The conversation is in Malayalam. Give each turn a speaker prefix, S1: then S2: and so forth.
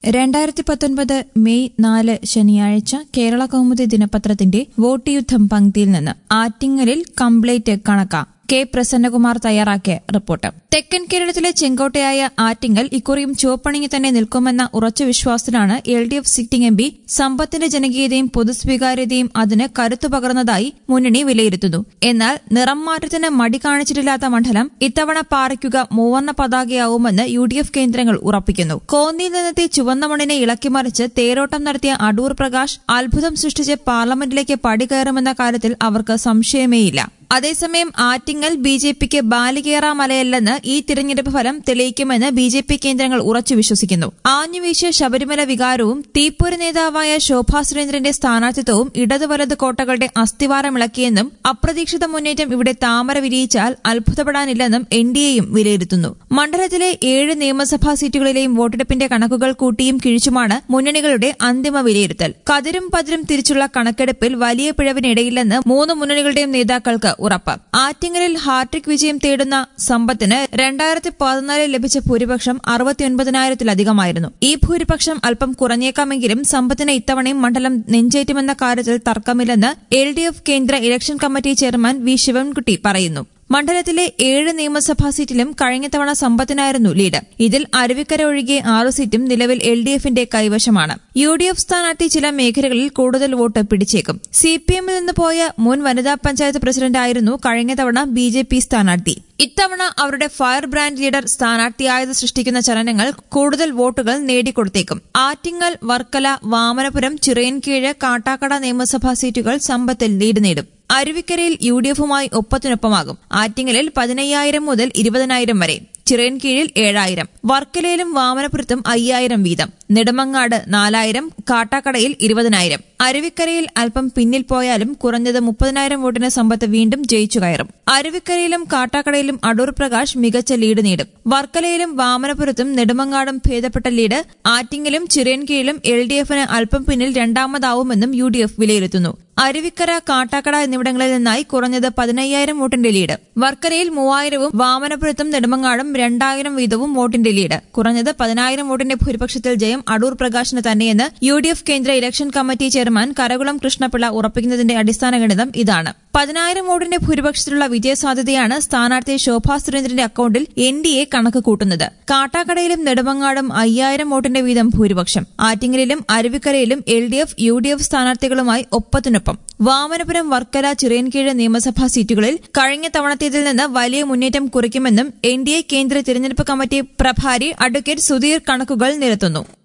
S1: രണ്ടായിരത്തി പത്തൊൻപത് മെയ് നാല് ശനിയാഴ്ച കേരള കൗമുദി ദിനപത്രത്തിന്റെ വോട്ട് യുദ്ധം പങ്ക്തിയിൽ നിന്ന് ആറ്റിങ്ങലിൽ കംപ്ലീറ്റ് കണക്ക കെ പ്രസന്നകുമാർ തയ്യാറാക്കിയ റിപ്പോർട്ട് തെക്കൻ കേരളത്തിലെ ചെങ്കോട്ടയായ ആറ്റിങ്ങൽ ഇക്കുറിയും ചുവപ്പണിങ്ങി തന്നെ നിൽക്കുമെന്ന ഉറച്ച വിശ്വാസത്തിലാണ് L D F sitting M P സമ്പത്തിന്റെ ജനകീയതയും പൊതുസ്വീകാര്യതയും അതിന് കരുത്തു പകർന്നതായി മുന്നണി വിലയിരുത്തുന്നു എന്നാൽ നിറം മാറ്റത്തിന് മടി കാണിച്ചിട്ടില്ലാത്ത മണ്ഡലം ഇത്തവണ പാറിക്കുക മൂവർണ്ണ പതാകയാവുമെന്ന് യു ഡി എഫ് കേന്ദ്രങ്ങൾ ഉറപ്പിക്കുന്നു കോന്നിയിൽ നിന്നെത്തി ചുവന്ന മണ്ണിനെ ഇളക്കിമറിച്ച് തേരോട്ടം നടത്തിയ അടൂർ പ്രകാശ് അത്ഭുതം സൃഷ്ടിച്ച് പാർലമെന്റിലേക്ക് പടികയറുമെന്ന കാര്യത്തിൽ അവർക്ക് സംശയമേയില്ല അതേസമയം ആറ്റിങ്ങൽ ബി ജെ പിക്ക് ബാലികേറ മലയല്ലെന്ന് ഈ തിരഞ്ഞെടുപ്പ് ഫലം തെളിയിക്കുമെന്ന് ബി ജെ പി കേന്ദ്രങ്ങൾ ഉറച്ചു വിശ്വസിക്കുന്നു ആഞ്ഞുവീശിയ ശബരിമല വികാരവും തീപ്പൊരി നേതാവായ ശോഭാ സുരേന്ദ്രന്റെ സ്ഥാനാർത്ഥിത്വവും ഇടതു വലത് കോട്ടകളുടെ അസ്ഥിവാരമിളക്കിയെന്നും അപ്രതീക്ഷിത മുന്നേറ്റം ഇവിടെ താമര വിരിയിച്ചാൽ അത്ഭുതപ്പെടാനില്ലെന്നും എൻ ഡി എയും വിലയിരുത്തുന്നു മണ്ഡലത്തിലെ ഏഴ് നിയമസഭാ സീറ്റുകളിലെയും വോട്ടെടുപ്പിന്റെ കണക്കുകൾ കൂട്ടിയും കിഴിച്ചുമാണ് മുന്നണികളുടെ അന്തിമ വിലയിരുത്തൽ കതിരും പതിരും തിരിച്ചുള്ള കണക്കെടുപ്പിൽ വലിയ പിഴവിനിടയില്ലെന്ന് മൂന്ന് മുന്നണികളുടെയും നേതാക്കൾക്ക് ഉറപ്പ് ആറ്റിങ്ങലിൽ ഹാട്രിക് വിജയം തേടുന്ന സമ്പത്തിന് രണ്ടായിരത്തി പതിനാലിൽ ലഭിച്ച ഭൂരിപക്ഷം അറുപത്തിയൊൻപതിനായിരത്തിലധികമായിരുന്നു ഈ ഭൂരിപക്ഷം അല്പം കുറഞ്ഞേക്കാമെങ്കിലും സമ്പത്തിന് ഇത്തവണയും മണ്ഡലം നെഞ്ചേറ്റുമെന്ന കാര്യത്തിൽ തർക്കമില്ലെന്ന് എൽ ഡി എഫ് കേന്ദ്ര election committee chairman V Sivankutty പറയുന്നു മണ്ഡലത്തിലെ ഏഴ് നിയമസഭാ സീറ്റിലും കഴിഞ്ഞ തവണ സമ്പത്തിനായിരുന്നു ലീഡ് ഇതിൽ അരുവിക്കര ഒഴികെ ആറു സീറ്റും നിലവിൽ എൽ ഡി എഫിന്റെ കൈവശമാണ് യു ഡി എഫ് സ്ഥാനാർത്ഥി ചില മേഖലകളിൽ കൂടുതൽ വോട്ട് പിടിച്ചേക്കും സി പി എമ്മിൽ നിന്ന് പോയ മുൻ വനിതാ പഞ്ചായത്ത് പ്രസിഡന്റായിരുന്നു കഴിഞ്ഞ തവണ ബി ജെ പി സ്ഥാനാർത്ഥി ഇത്തവണ അവരുടെ ഫയർ ബ്രാൻഡ് ലീഡർ സ്ഥാനാർത്ഥിയായത് സൃഷ്ടിക്കുന്ന ചലനങ്ങൾ കൂടുതൽ വോട്ടുകൾ നേടിക്കൊടുത്തേക്കും ആറ്റിങ്ങൽ വർക്കല വാമനപുരം ചിറയൻകീഴ് കാട്ടാക്കട നിയമസഭാ സീറ്റുകൾ സമ്പത്തിൽ ലീഡ് നേടും അരുവിക്കരയിൽ യു ഡി എഫുമായി ഒപ്പത്തിനൊപ്പമാകും ആറ്റിങ്ങലിൽ പതിനയ്യായിരം മുതൽ ഇരുപതിനായിരം വരെ ചിറയൻകീഴിൽ ഏഴായിരം വർക്കലയിലും വാമനപുരത്തും അയ്യായിരം വീതം നെടുമങ്ങാട് നാലായിരം കാട്ടാക്കടയിൽ ഇരുപതിനായിരം അരുവിക്കരയിൽ അല്പം പിന്നിൽ പോയാലും കുറഞ്ഞത് മുപ്പതിനായിരം വോട്ടിന് സമ്പത്ത് വീണ്ടും ജയിച്ചു കയറും അരുവിക്കരയിലും കാട്ടാക്കടയിലും അടൂർ പ്രകാശ് മികച്ച ലീഡ് നേടും വർക്കലയിലും വാമനപുരത്തും നെടുമങ്ങാടും ഭേദപ്പെട്ട ലീഡ് ആറ്റിങ്ങിലും ചിറയൻകീഴിലും എൽ ഡി എഫിന് അല്പം പിന്നിൽ രണ്ടാമതാവുമെന്നും യു ഡി എഫ് വിലയിരുത്തുന്നു അരുവിക്കര കാട്ടാക്കട എന്നിവിടങ്ങളിൽ നിന്നായി കുറഞ്ഞത് പതിനയ്യായിരം വോട്ടിന്റെ ലീഡ് വർക്കരയിൽ മൂവായിരവും വാമനപുരത്തും നെടുമങ്ങാടും രണ്ടായിരം വീതവും വോട്ടിന്റെ ലീഡ് കുറഞ്ഞത് പതിനായിരം വോട്ടിന്റെ ഭൂരിപക്ഷത്തിൽ ജയം അടൂർ പ്രകാശിന് തന്നെയെന്ന് യു ഡി എഫ് കേന്ദ്ര election committee chairman Karakulam Krishnapillai ഉറപ്പിക്കുന്നതിന്റെ അടിസ്ഥാന ഗണിതം ഇതാണ് പതിനായിരം വോട്ടിന്റെ ഭൂരിപക്ഷത്തിലുള്ള വിജയസാധ്യതയാണ് സ്ഥാനാർത്ഥി ശോഭാ സുരേന്ദ്രന്റെ അക്കൌണ്ടിൽ എൻ ഡി എ കണക്ക് കൂട്ടുന്നത് കാട്ടാക്കടയിലും നെടുമങ്ങാടും അയ്യായിരം വോട്ടിന്റെ വീതം ഭൂരിപക്ഷം ആറ്റിങ്ങലിലും അരുവിക്കരയിലും L D F U D F സ്ഥാനാർത്ഥികളുമായി ഒപ്പത്തിനൊപ്പം വാമനപുരം വർക്കല ചിറയൻകീഴ് നിയമസഭാ സീറ്റുകളിൽ കഴിഞ്ഞ തവണത്തേതിൽ നിന്ന് വലിയ മുന്നേറ്റം കുറിക്കുമെന്നും എൻ ഡി എ കേന്ദ്ര തിരഞ്ഞെടുപ്പ് കമ്മിറ്റി പ്രഭാരി അഡ്വക്കേറ്റ് സുധീർ കണക്കുകൾ നിരത്തുന്നു